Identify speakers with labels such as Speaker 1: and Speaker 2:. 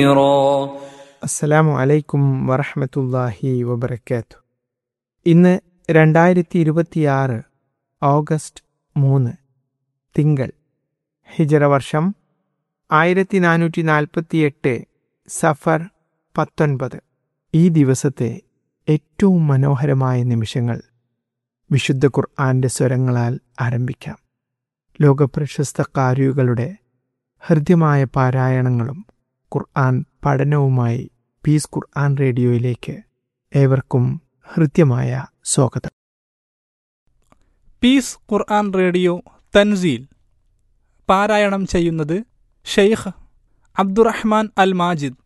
Speaker 1: അസ്സലാമു അലൈക്കും വറഹമത്തല്ലാഹി വബർക്കാത്തു ഇന്ന് രണ്ടായിരത്തി ഇരുപത്തിയാറ് ഓഗസ്റ്റ് മൂന്ന് തിങ്കൾ ഹിജറ വർഷം ആയിരത്തി നാനൂറ്റി നാൽപ്പത്തിയെട്ട് സഫർ പത്തൊൻപത് ഈ ദിവസത്തെ ഏറ്റവും മനോഹരമായ നിമിഷങ്ങൾ വിശുദ്ധ ഖുർആന്റെ സ്വരങ്ങളാൽ ആരംഭിക്കാം ലോകപ്രശസ്ത കാരികളുടെ ഹൃദ്യമായ പാരായണങ്ങളും ഖുർആൻ പഠനവുമായി പീസ് ഖുർആൻ റേഡിയോയിലേക്ക് ഏവർക്കും ഹൃദ്യമായ സ്വാഗതം
Speaker 2: പീസ് ഖുർആൻ റേഡിയോ തൻസീൽ പാരായണം ചെയ്യുന്നത് ഷെയ്ഖ് അബ്ദുറഹ്മാൻ അൽ മാജിദ്